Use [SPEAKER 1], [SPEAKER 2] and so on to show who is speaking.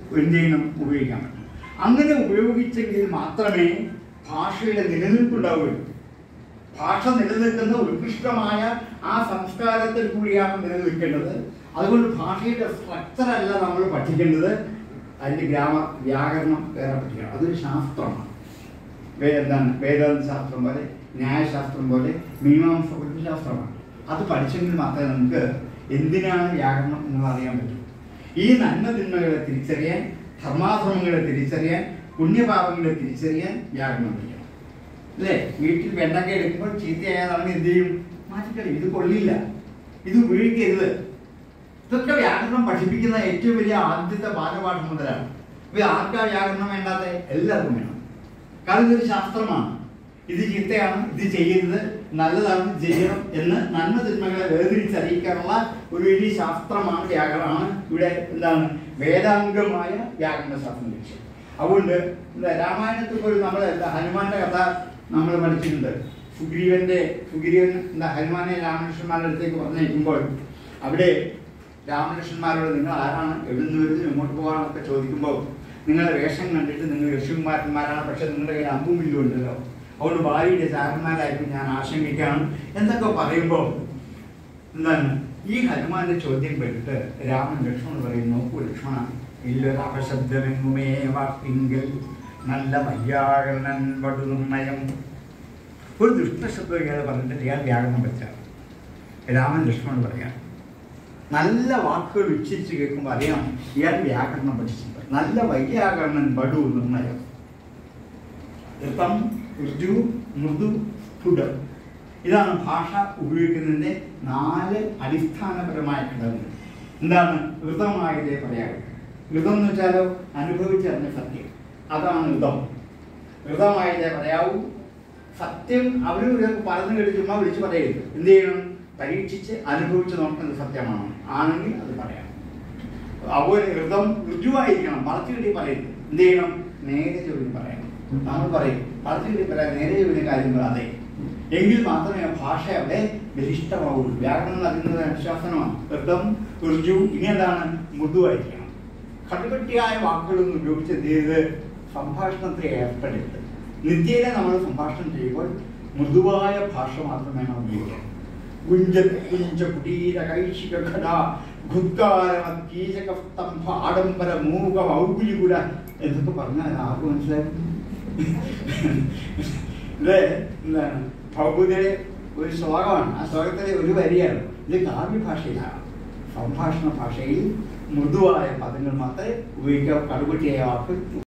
[SPEAKER 1] എന്ത് ചെയ്യണം ഉപയോഗിക്കാൻ പറ്റും അങ്ങനെ ഉപയോഗിച്ചെങ്കിൽ മാത്രമേ ഭാഷയുടെ നിലനിൽപ്പുണ്ടാവുകയുള്ളൂ ഭാഷ നിലനിൽക്കുന്ന ഉത്കൃഷ്ടമായ ആ സംസ്കാരത്തിൽ കൂടിയാണ് നിലനിൽക്കേണ്ടത് അതുകൊണ്ട് ഭാഷയുടെ സ്ട്രക്ചർ അല്ല നമ്മൾ പഠിക്കേണ്ടത് അതിൻ്റെ ഗ്രാമ വ്യാകരണം വേറെ പഠിക്കണം അതൊരു ശാസ്ത്രമാണ് വേ- എന്താണ് വേദാന്ത ശാസ്ത്രം പോലെ ന്യായശാസ്ത്രം പോലെ മീമാംസ ശാസ്ത്രമാണ് അത് പഠിച്ചെങ്കിൽ മാത്രമേ നമുക്ക് എന്തിനാണ് വ്യാകരണം എന്ന് അറിയാൻ പറ്റൂ ഈ നന്മ തിന്മകളെ തിരിച്ചറിയാൻ ധർമാധർമ്മങ്ങളെ തിരിച്ചറിയാൻ പുണ്യപാപങ്ങളെ തിരിച്ചറിയാൻ വ്യാകരണം പഠിക്കണം അല്ലേ വീട്ടിൽ വെണ്ടക്ക എടുക്കുമ്പോൾ ചീത്തയായാൽ നമ്മൾ എന്ത് ചെയ്യും മാറ്റിക്കളി ഇത് കൊള്ളില്ല ഇത് ഉപയോഗിക്കരുത് ഇതൊക്കെ വ്യാകരണം പഠിപ്പിക്കുന്ന ഏറ്റവും വലിയ ആദ്യത്തെ ബാലപാഠം മുതലാണ് ഇത് ആർക്കാ വ്യാകരണം വേണ്ടാത്ത എല്ലാവർക്കും വേണം കാരണം ഇതൊരു ശാസ്ത്രമാണ് ഇത് ചീത്തയാണ് ഇത് ചെയ്യരുത് നല്ലതാണ് ഇത് ചെയ്യണം എന്ന് നന്മ തിന്മകളെ വേർതിരിച്ചറിയിക്കാനുള്ള ഒരു വലിയ ശാസ്ത്രമാണ് വ്യാകരണമാണ് ഇവിടെ എന്താണ് വേദാംഗമായ വ്യാകരണ ശാസ്ത്രം ലക്ഷ്യം അതുകൊണ്ട് എന്താ രാമായണത്തിൽ പോലും നമ്മൾ എന്താ ഹനുമാന്റെ കഥ നമ്മൾ പഠിച്ചിട്ടുണ്ട് സുഗ്രീവന്റെ സുഗ്രീവൻ എന്താ ഹനുമാനെ രാമകൃഷ്ണന്മാരുടെ അടുത്തേക്ക് പറഞ്ഞയക്കുമ്പോൾ അവിടെ രാമകൃഷ്ണന്മാരോട് നിങ്ങൾ ആരാണ് എവിടുന്ന് വരുന്നു എങ്ങോട്ട് പോകാനൊക്കെ ചോദിക്കുമ്പോൾ നിങ്ങളുടെ വേഷം കണ്ടിട്ട് നിങ്ങൾ ഋഷികുമാരന്മാരാണ് പക്ഷെ നിങ്ങളുടെ കയ്യിൽ അമ്പും വില്ലും ഉണ്ടല്ലോ അതുകൊണ്ട് ഭാര്യയുടെ ചാരന്മാരായിരിക്കും ഞാൻ ആശങ്കിക്കാണ് എന്നൊക്കെ പറയുമ്പോൾ എന്താണ് ഈ ഹനുമാന്റെ ചോദ്യം കേട്ടിട്ട് രാമൻ ലക്ഷ്മണൻ പറയും നോക്കൂ ലക്ഷ്മണ ഇല്ലൊരപശബ്ദമെങ്ങുമേ വാക്കിങ്കൽ നല്ല വയ്യാകരണൻ പടു നിർണയം ഒരു ദുഷ്ടശബ്ദം ഇയാൾ പറഞ്ഞിട്ട് ഇയാൾ വ്യാകരണം വെച്ചാണ് രാമൻ ലക്ഷ്മണൻ പറയാം നല്ല വാക്കുകൾ ഉച്ചരിച്ച് കേൾക്കുമ്പോൾ അറിയാം ഇയാൾ വ്യാകരണം പഠിച്ചിട്ടുണ്ട് നല്ല വൈയാകരണൻ ബഡു നിർണയം ഋതം ഋജു മൃദു സ്ഫുടം ഇതാണ് ഭാഷ ഉപയോഗിക്കുന്നതിൻ്റെ നാല് അടിസ്ഥാനപരമായ ഘടകങ്ങൾ എന്താണ് ഋതമായതേ പറയാവൂ ഋതം എന്ന് വെച്ചാലോ അനുഭവിച്ചറിഞ്ഞ സത്യം അതാണ് ഋതം ഋതമായതേ പറയാവൂ സത്യം അവർ പറഞ്ഞു കേട്ട് ചുമ്മാ വിളിച്ച് പറയരുത് എന്ത് ചെയ്യണം പരീക്ഷിച്ച് അനുഭവിച്ച് നോക്കുന്നത് സത്യമാണ് ആണെങ്കിൽ അത് പറയാം അതുപോലെ ഋതം ഋജുവായിരിക്കണം മറച്ചു കിട്ടി പറയരുത് എന്ത് ചെയ്യണം നേരെ ജോലി പറയണം നമ്മൾ പറയും മറച്ചു കിട്ടി പറയാം നേരെ ജോലി കാര്യങ്ങൾ അതെ എങ്കിൽ മാത്രമേ ആ ഭാഷ അവിടെ ബലിഷ്ഠമാവുള്ളൂ വ്യാകരണം എന്ന് അറിയുന്നത് അനുശാസനമാണ് ഋതം ഋജു ഇനി എന്താണ് മൃദുവായിരിക്കണം കടുകട്ടിയായ വാക്കുകളൊന്നും ഉപയോഗിച്ച് എന്ത് ചെയ്ത് സംഭാഷണത്തിൽ ഏർപ്പെടരുത് നിത്യയിലെ നമ്മൾ സംഭാഷണം ചെയ്യുമ്പോൾ മൃദുവായ ഭാഷ മാത്രമേ നാം ഉപയോഗിക്കാൻ കുഞ്ച കുഞ്ച കുടീര കൈശിക ഘട ഘുത്കാരമ കീചക സ്തംഭ ആഡംബര മൂക ഔകുലികുട എന്നൊക്കെ പറഞ്ഞാൽ ആർക്കും മനസ്സിലായി ഇത് എന്താണ് ഭൗതിലെ ഒരു ശ്ലോകമാണ് ആ ശ്ലോകത്തിലെ ഒരു വരിയാണ് ഇത് കാവ്യഭാഷയിലാണ് സംഭാഷണ ഭാഷയിൽ മൃദുവായ പദങ്ങൾ മാത്രമേ ഉപയോഗിക്കാൻ കടുകുട്ടിയായ വാക്ക്